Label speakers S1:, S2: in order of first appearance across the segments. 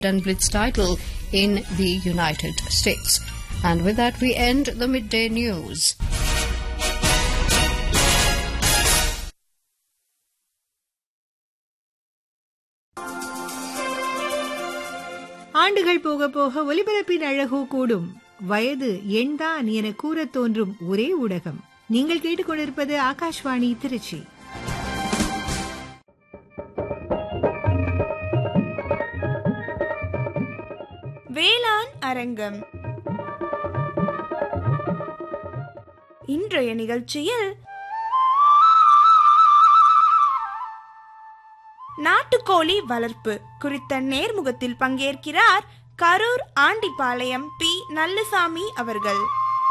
S1: and Blitz title in the United States. And with that, we end the midday news.
S2: ஆண்டுகள் போக போக ஒலிபரப்பின் அழகோ கூடும் வயது எண்தான் என கூறத் தோன்றும் ஒரே ஊடகம் நீங்கள் கேட்டுக்கொண்டிருப்பது ஆகாஷ்வாணி திருச்சி
S3: வேளாண் அரங்கம் இன்றைய நிகழ்ச்சியில் நாட்டுக்கோழி வளர்ப்பு குறித்த நேர்முகத்தில் பங்கேற்கிறார் கரூர் ஆண்டிப்பாளையம் பி நல்லசாமி அவர்கள்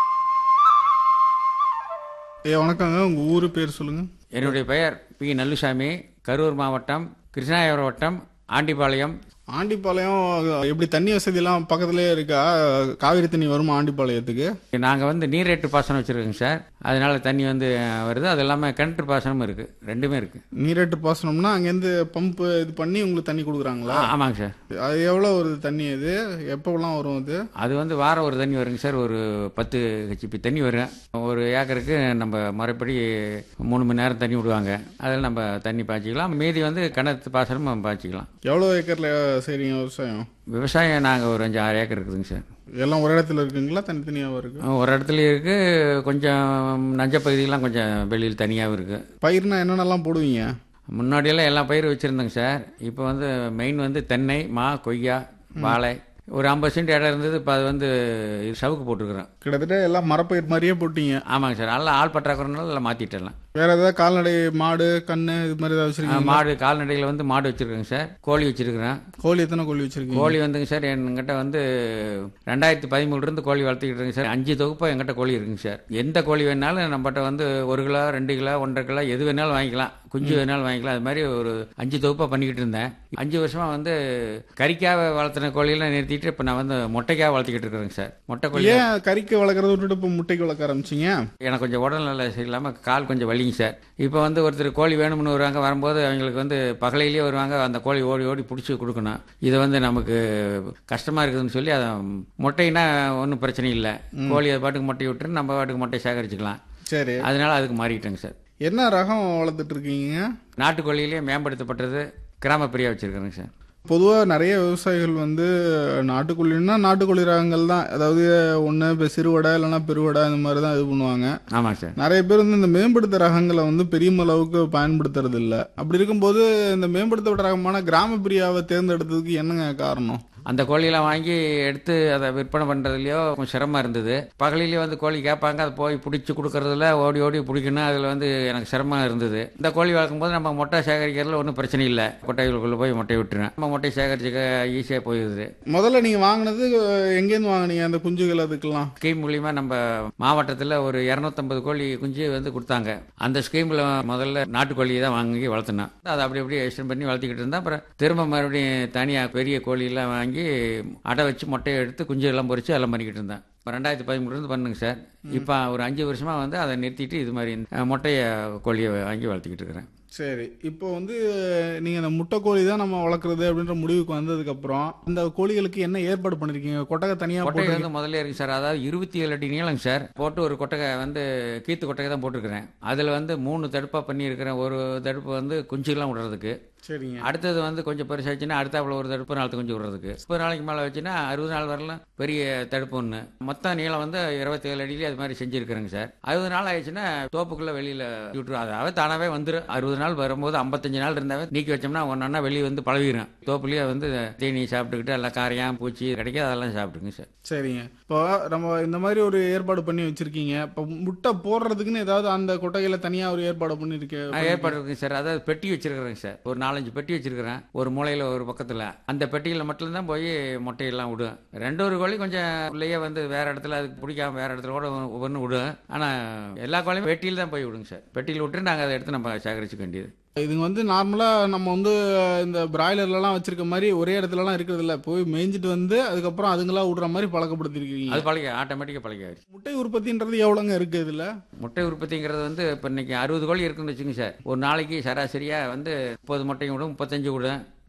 S4: ஏ வணக்கங்க உங்கள் ஊர் பேர் சொல்லுங்கள்
S5: என்னுடைய பெயர் பி நல்லுசாமி கரூர் மாவட்டம் கிருஷ்ணாயபுரம் வட்டம் ஆண்டிபாளையம்
S4: ஆண்டிப்பாளையம் எப்படி தண்ணி வசதியெல்லாம் பக்கத்துலேயே இருக்கா காவிரி தண்ணி வருமா ஆண்டிப்பாளையத்துக்கு
S5: நாங்கள் வந்து நீரேற்று பாசனம் வச்சுருக்கோங்க சார் அதனால தண்ணி வந்து வருது அது இல்லாமல் கிணற்று பாசனமும் இருக்குது ரெண்டுமே இருக்குது
S4: நீரேற்று பாசனம்னா அங்கேருந்து பம்பு இது பண்ணி உங்களுக்கு தண்ணி கொடுக்குறாங்களா
S5: ஆமாங்க சார்
S4: அது எவ்வளோ வருது தண்ணி அது எப்போலாம் வரும் அது
S5: அது வந்து வாரம் ஒரு தண்ணி வருங்க சார் ஒரு பத்து ஹெச்பி தண்ணி வரும் ஒரு ஏக்கருக்கு நம்ம முறைப்படி மூணு மணி நேரம் தண்ணி விடுவாங்க அதில் நம்ம தண்ணி பாய்ச்சிக்கலாம் மீதி வந்து கிணத்து பாசனம் பாய்ச்சிக்கலாம்
S4: எவ்வளோ ஏக்கரில் செய்றீங்க விவசாயம்
S5: விவசாயம் நாங்கள் ஒரு அஞ்சு ஆறு ஏக்கர் இருக்குதுங்க சார்
S4: எல்லாம் ஒரு இடத்துல இருக்குங்களா தனித்தனியாகவும் இருக்கு
S5: ஒரு இடத்துல இருக்குது கொஞ்சம் நஞ்ச பகுதியெல்லாம் கொஞ்சம் வெளியில் தனியாகவும் இருக்குது
S4: பயிர்னா என்னென்னலாம் போடுவீங்க
S5: முன்னாடியெல்லாம் எல்லா பயிரும் வச்சுருந்தேங்க சார் இப்போ வந்து மெயின் வந்து தென்னை மா கொய்யா வாழை ஒரு ஐம்பது சென்ட் இடம் இருந்தது இப்போ அது வந்து சவுக்கு போட்டிருக்கிறோம்
S4: கிட்டத்தட்ட எல்லாம் மரப்பயிர் மாதிரியே போட்டீங்க
S5: ஆமாங்க சார் நல்லா ஆள் பற்றாக்குறனால எல்லாம் மாற்றிட்டலாம்
S4: வேற ஏதாவது கால்நடை மாடு கண்ணு இது மாதிரி ஏதாவது வச்சிருக்கீங்க
S5: மாடு கால்நடையில் வந்து மாடு வச்சுருக்கேங்க சார் கோழி வச்சுருக்கிறேன்
S4: கோழி எத்தனை கோழி வச்சிருக்கீங்க
S5: கோழி வந்துங்க சார் என்கிட்ட வந்து ரெண்டாயிரத்தி பதிமூணுலேருந்து கோழி வளர்த்துக்கிட்டு இருக்கேங்க சார் அஞ்சு தொகுப்பாக எங்கிட்ட கோழி இருக்குங்க சார் எந்த கோழி வேணாலும் நம்மகிட்ட வந்து ஒரு கிலோ ரெண்டு கிலோ ஒன்றரை கிலோ எது வேணாலும் வாங்கிக்கலாம் குஞ்சு வேணாலும் வாங்கிக்கலாம் அது மாதிரி ஒரு அஞ்சு தொகுப்பாக பண்ணிக்கிட்டு இருந்தேன் அஞ்சு வருஷமாக வந்து கறிக்காக வளர்த்துன கோழியெல்லாம் நிறுத்திட்டு இப்போ நான் வந்து முட்டைக்காக வளர்த்துக்கிட்டு இருக்கிறேங்க சார் முட்டை கோழி
S4: ஏன் கறிக்கு வளர்க்குறத விட்டுட்டு இப்போ முட்டைக்கு வளர்க்க ஆரம்பிச்சிங்க
S5: எனக்கு கொஞ்சம் உடல்நல சரியில்லாமல் கால் கொஞ்சம் வலிங்க சார் இப்போ வந்து ஒருத்தர் கோழி வேணும்னு வருவாங்க வரும்போது அவங்களுக்கு வந்து பகலையிலேயே வருவாங்க அந்த கோழி ஓடி ஓடி பிடிச்சி கொடுக்கணும் இது வந்து நமக்கு கஷ்டமாக இருக்குதுன்னு சொல்லி அதை முட்டைனா ஒன்றும் பிரச்சனை இல்லை கோழி அது பாட்டுக்கு முட்டையை விட்டுட்டு நம்ம பாட்டுக்கு முட்டையை சேகரிச்சுக்கலாம்
S4: சரி
S5: அதனால அதுக்கு மாறிட்டேங்க சார்
S4: என்ன ரகம் வளர்த்துட்டு இருக்கீங்க
S5: நாட்டுக்கோழியிலேயே மேம்படுத்தப்பட்டது கிராமப்பிரியா வச்சுருக்கிறேங்க சார்
S4: பொதுவாக நிறைய விவசாயிகள் வந்து நாட்டுக்கோழின்னா நாட்டுக்கோழி ரகங்கள் தான் அதாவது ஒன்று இப்போ சிறுவடை இல்லைன்னா பெருவடை இந்த மாதிரி தான் இது பண்ணுவாங்க
S5: ஆமாங்க சார்
S4: நிறைய பேர் வந்து இந்த மேம்படுத்த ரகங்களை வந்து பெரிய அளவுக்கு பயன்படுத்துறது இல்லை அப்படி இருக்கும்போது இந்த மேம்படுத்தப்பட்ட ரகமான கிராம பிரியாவை தேர்ந்தெடுத்ததுக்கு என்னங்க காரணம்
S5: அந்த கோழியெல்லாம் வாங்கி எடுத்து அதை விற்பனை பண்ணுறதுலையோ கொஞ்சம் சிரமமாக இருந்தது பகலிலேயே வந்து கோழி கேட்பாங்க அதை போய் பிடிச்சி கொடுக்கறதுல ஓடி ஓடி பிடிக்கணும் அதில் வந்து எனக்கு சிரமம் இருந்தது இந்த கோழி வளர்க்கும்போது நம்ம முட்டை சேகரிக்கிறதுல ஒன்றும் பிரச்சனை இல்லை கொட்டைகளுக்குள்ளே போய் முட்டை விட்டுருவேன் நம்ம முட்டை சேகரிச்சுக்க ஈஸியாக போயிடுது
S4: முதல்ல நீங்கள் வாங்கினது எங்கேருந்து வாங்குனீங்க அந்த குஞ்சுகள் அதுக்கெல்லாம்
S5: ஸ்கீம் மூலியமாக நம்ம மாவட்டத்தில் ஒரு இரநூத்தம்பது கோழி குஞ்சு வந்து கொடுத்தாங்க அந்த ஸ்கீமில் முதல்ல நாட்டுக்கோழியை தான் வாங்கி வளர்த்தினேன் அதை அப்படி அப்படியே எக்ஸ்டெண்ட் பண்ணி வளர்த்திக்கிட்டு இருந்தேன் அப்புறம் திரும்ப மறுபடியும் தனியாக பெரிய கோழியெல்லாம் வாங்கி அடை வச்சு முட்டையை எடுத்து குஞ்சு எல்லாம் பொறிச்சு எல்லாம் பண்ணிக்கிட்டு இருந்தேன் இப்போ ரெண்டாயிரத்தி பதிமூணுலேருந்து பண்ணுங்க சார் இப்போ ஒரு அஞ்சு வருஷமாக வந்து அதை நிறுத்திட்டு இது மாதிரி அஹ், முட்டைய கோழியை வாங்கி வளர்த்திக்கிட்டு இருக்கிறேன்
S4: சரி இப்போ வந்து நீங்கள் இந்த முட்டை கோழி தான் நம்ம வளர்க்குறது அப்படின்ற முடிவுக்கு வந்ததுக்கப்புறம் இந்த கோழிகளுக்கு என்ன ஏற்பாடு பண்ணியிருக்கீங்க கொட்டகை தனியாக
S5: கொட்டகை
S4: போட்டு
S5: வந்து முதல்ல இருக்கு சார் அதாவது இருபத்தி ஏழு அடி நீளங்க சார் போட்டு ஒரு கொட்டகை வந்து கீத்து கொட்டகை தான் போட்டிருக்கிறேன் அதில் வந்து மூணு தடுப்பாக பண்ணியிருக்கிறேன் ஒரு தடுப்பு வந்து குஞ்சுலாம் விடுறதுக்கு
S4: சரிங்க
S5: அடுத்தது வந்து கொஞ்சம் பெருசாச்சுன்னா அடுத்தாப்புல ஒரு தடுப்பு நாலு குஞ்சு விடுறதுக்கு முப்பது நாளைக்கு மேலே வச்சுன்னா அறுபது நாள் வரலாம் பெரிய தடுப்பு ஒன்று மொத்தம் நீளம் வந்து இருபத்தி ஏழு அடியிலே அது மாதிரி செஞ்சுருக்கிறேங்க சார் அறுபது நாள் ஆயிடுச்சுன்னா தோப்புக்குள்ளே வெளியில் விட்டுரும் அதாவது தானாகவே வந்துடும் அறுபது நாள் வரும்போது ஐம்பத்தஞ்சு நாள் இருந்தாவே நீக்கி வச்சோம்னா ஒன்றா வெளியே வந்து பழகிடும் தோப்புலேயே வந்து தீனி சாப்பிட்டுக்கிட்டு எல்லாம் காரையான் பூச்சி கிடைக்கும் அதெல்லாம் சாப்பிட்டுங்க சார்
S4: சரிங்க இப்போ நம்ம இந்த மாதிரி ஒரு ஏற்பாடு பண்ணி வச்சிருக்கீங்க இப்போ முட்டை போடுறதுக்குன்னு ஏதாவது அந்த கொட்டகையில தனியாக ஒரு ஏற்பாடு பண்ணிருக்கேன்
S5: நான் ஏற்பாடு இருக்குங்க சார் அதாவது பெட்டி வச்சிருக்கிறேங்க சார் ஒரு நாலஞ்சு பெட்டி வச்சிருக்கிறேன் ஒரு மூலையில் ஒரு பக்கத்தில் அந்த பெட்டியில் மட்டும்தான் போய் முட்டையெல்லாம் விடும் ரெண்டு ஒரு கோழி கொஞ்சம் உள்ளேயே வந்து வேற இடத்துல அதுக்கு பிடிக்காம வேற இடத்துல கூட ஒன்று விடும் ஆனால் எல்லா கோழியும் பெட்டியில் தான் போய் விடுங்க சார் பெட்டியில் விட்டு நாங்கள் அதை எடுத்து நம்ம சேகரிச்சுக்க வேண்டியது
S4: இதுங்க வந்து நார்மலாக நம்ம வந்து இந்த பிராய்லர்லலாம் வச்சிருக்க மாதிரி ஒரே இடத்துலலாம் இருக்கிறது இல்ல போய் மேய்ஞ்சிட்டு வந்து அதுக்கப்புறம் அதுங்களா விடுற மாதிரி பழக்கப்படுத்திருக்கீங்க
S5: அது பழக ஆட்டோமேட்டிக்காக பழகாச்சு
S4: முட்டை உற்பத்தின்றது எவ்வளோங்க இருக்கு இதுல
S5: முட்டை உற்பத்திங்கிறது வந்து இப்போ இன்னைக்கு அறுபது கோழி இருக்குன்னு வச்சுங்க சார் ஒரு நாளைக்கு சராசரியாக வந்து முப்பது முட்டையும் விடும் முப்பத்தஞ்சு விடும்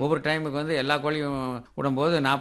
S5: ஒவ்வொரு டைமுக்கு வந்து எல்லா கோழியும் விடும்போது